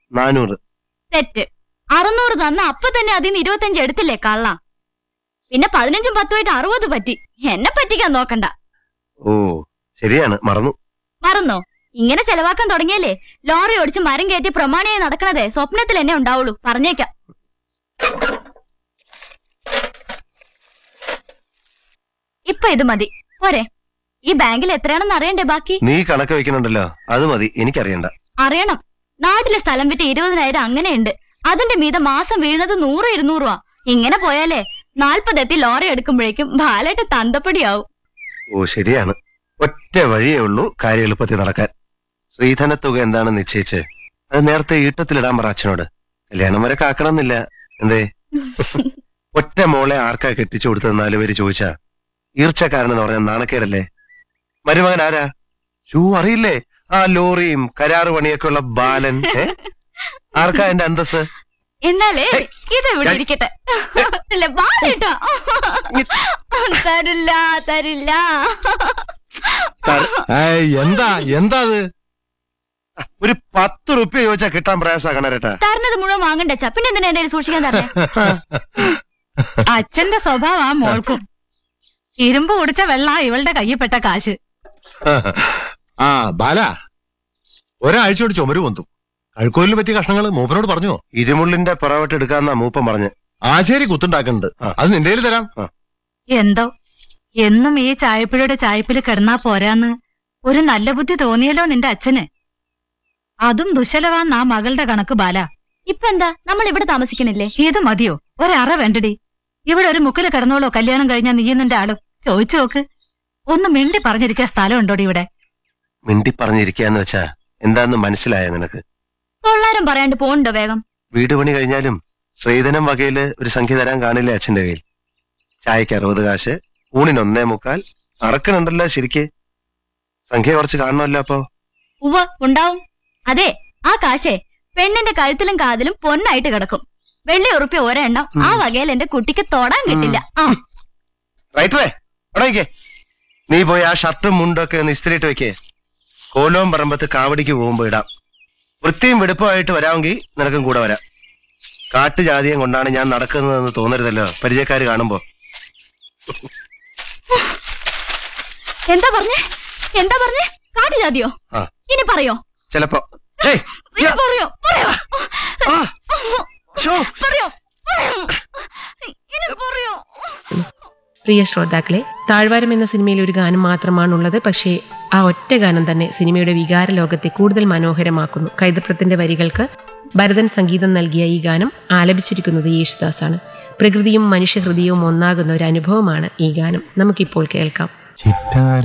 നാനൂറ് തെറ്റ് അറുന്നൂറ് തന്ന അപ്പൊ തന്നെ അതിന്ന് ഇരുപത്തഞ്ച് എടുത്തില്ലേ കള്ള പിന്നെ പതിനഞ്ചും പത്തുമായിട്ട് അറുപത് പറ്റി എന്നെ പറ്റിക്കാൻ നോക്കണ്ട ഓ ശരിയാണ് മറന്നു മറന്നോ ഇങ്ങനെ ചെലവാക്കാൻ തുടങ്ങിയല്ലേ ലോറി ഓടിച്ച് മരം കയറ്റി പ്രമാണിയായി നടക്കണതേ സ്വപ്നത്തിൽ എന്നെ ഉണ്ടാവുള്ളൂ പറഞ്ഞേക്കാം ഇപ്പൊ ഇത് മതി പോരെ ഈ ബാങ്കിൽ എത്രയാണെന്ന് അറിയണ്ടേ ബാക്കി നീ കണക്ക് വെക്കണുണ്ടല്ലോ അത് മതി എനിക്കറിയണ്ട അറിയണം നാട്ടിലെ സ്ഥലം വിറ്റ് ഇരുപതിനായിരം അങ്ങനെയുണ്ട് അതിന്റെ മീതെ മാസം വീണത് നൂറ് ഇരുന്നൂറുവാ ഇങ്ങനെ പോയാലേ നാൽപ്പതെത്തി ലോറി എടുക്കുമ്പോഴേക്കും ബാലേട്ട് തന്തപ്പടിയാവും ഓ ശരിയാണ് ഒറ്റ വഴിയേ ഉള്ളൂ കാര്യം എളുപ്പത്തിൽ നടക്കാൻ ശ്രീധന തുക എന്താണെന്ന് നിശ്ചയിച്ച് അത് നേരത്തെ ഈട്ടത്തിലിടാൻ പറ അച്ഛനോട് കല്യാണം വരെ കാക്കണമെന്നില്ല എന്തേ ഒറ്റ മോളെ ആർക്കാ കെട്ടിച്ചു കൊടുത്തത് നാല് പേര് ചോദിച്ചാ ഈർച്ചക്കാരൻ എന്ന് പറഞ്ഞ നാണക്കേടല്ലേ മരുമകൻ ആരാ ഷൂ അറിയില്ലേ ആ ലോറിയും കരാറ് പണിയൊക്കെ ഉള്ള ബാലൻ ഏ? ആർക്കാ എന്റെ അന്തസ് എന്നാലേ ഇതെവിടെ ഞാൻ- ഇരിക്കട്ടെ ഇല്ല ബാലേട്ടാ തരില്ല തരില്ല തര- ഏയ് എന്താ എന്താ അത് ഒരു പത്ത് റുപ്യ ചോദിച്ചാ കിട്ടാൻ പ്രയാസാക്കണ രേട്ടാ തരണത് മുഴുവൻ വാങ്ങണ്ടച്ചാ പിന്നെ എന്തിനാ എന്റെ കയ്യിൽ സൂക്ഷിക്കാൻ തരണേ അച്ഛന്റെ സ്വഭാവം ആ മോൾക്കും ഇരുമ്പ് കുടിച്ച വെള്ള ഇവളുടെ കയ്യിൽപ്പെട്ട കാശ് ആ ബാല ഒരാഴ്ച കൊണ്ട് ചുമര് പൊന്തും കഴുക്കോലിന് പറ്റിയ കഷ്ണങ്ങൾ മൂപ്പനോട് പറഞ്ഞോ ഇരുമുള്ളിന്റെ പുറവട്ട് എടുക്കാന്നാ മൂപ്പൻ പറഞ്ഞ് ആശേരി കുത്തുണ്ടാക്കുന്നുണ്ട് ആ. അത് നിന്റെ കയ്യിൽ തരാം എന്തോ എന്നും ഈ ചായപ്പുഴയുടെ ചായപ്പിൽ കിടന്നാ പോരാന്ന് ഒരു നല്ല ബുദ്ധി തോന്നിയല്ലോ നിന്റെ അച്ഛന് അതും ദുശലവാന്ന് ആ മകളുടെ കണക്ക് ബാല ഇപ്പൊ എന്താ നമ്മൾ ഇവിടെ താമസിക്കണില്ലേ ഇത് മതിയോ ഒരറ വേണ്ടടി ഇവിടെ ഒരു മുക്കില് കിടന്നോളോ കല്യാണം കഴിഞ്ഞാ നീയും നിന്റെ ആളും ചോദിച്ചു നോക്ക് ഒന്ന് മിണ്ടി പറഞ്ഞിരിക്കാൻ സ്ഥലം ഉണ്ടോടി ഇവിടെ മിണ്ടി പറഞ്ഞിരിക്കാന്ന് വെച്ചാ എന്താന്ന് മനസ്സിലായ നിനക്ക് തൊള്ളാരം പറയാണ്ട് പോണ്ടോ വേഗം വീട് പണി കഴിഞ്ഞാലും ശ്രീധനം വകയില് ഒരു സംഖ്യ തരാൻ കാണില്ലേ അച്ഛന്റെ കയ്യിൽ ചായക്ക് അറുപത് കാശ് ഊണിന് ഒന്നേ മുക്കാൽ അറക്കനുണ്ടല്ലോ ശരിക്ക് സംഖ്യ കുറച്ച് കാണണമല്ലോ അപ്പൊ ഉവ്വ ഉണ്ടാവും അതെ ആ കാശേ പെണ്ണിന്റെ കഴുത്തിലും കാതിലും പൊന്നായിട്ട് കിടക്കും വെള്ളി ഉറുപ്പ്യ ഒരെണ്ണം ആ വകയിൽ എന്റെ കുട്ടിക്ക് തൊടാൻ കിട്ടില്ല ആ റൈറ്ററേ അവിടെ നീ പോയി ആ ഷർട്ടും മുണ്ടൊക്കെ ഒന്ന് ഇസ്തിരിയിട്ട് വെക്കേ കോലവും പറമ്പത്ത് കാവടിക്ക് പോകുമ്പോ ഇടാം വൃത്തിയും വെടുപ്പമായിട്ട് വരാമെങ്കിൽ നിനക്കും കൂടെ വരാം കാട്ടുജാതിയം കൊണ്ടാണ് ഞാൻ നടക്കുന്നതെന്ന് തോന്നരുതല്ലോ പരിചയക്കാര് കാണുമ്പോ എന്താ പറഞ്ഞേ എന്താ പറഞ്ഞേ കാട്ടുജാതിയോ ആ. ഇനി പറയോ ചിലപ്പോ ഏയ്, ഇനി യ്യ, പറയോ പറയോ ആ, ശോ. പറയോ പറയോ. ഇനി പറയോ പ്രിയ ശ്രോതാക്കളെ താഴ്വാരം എന്ന സിനിമയിൽ ഒരു ഗാനം മാത്രമാണുള്ളത് പക്ഷേ ആ ഒറ്റ ഗാനം തന്നെ സിനിമയുടെ വികാര ലോകത്തെ കൂടുതൽ മനോഹരമാക്കുന്നു കൈതപ്രത്തിന്റെ വരികൾക്ക് ഭരതൻ സംഗീതം നൽകിയ ഈ ഗാനം ആലപിച്ചിരിക്കുന്നത് യേശുദാസാണ് പ്രകൃതിയും മനുഷ്യഹൃദയവും ഒന്നാകുന്ന ഒരു അനുഭവമാണ് ഈ ഗാനം നമുക്കിപ്പോൾ കേൾക്കാം ചിറ്റാര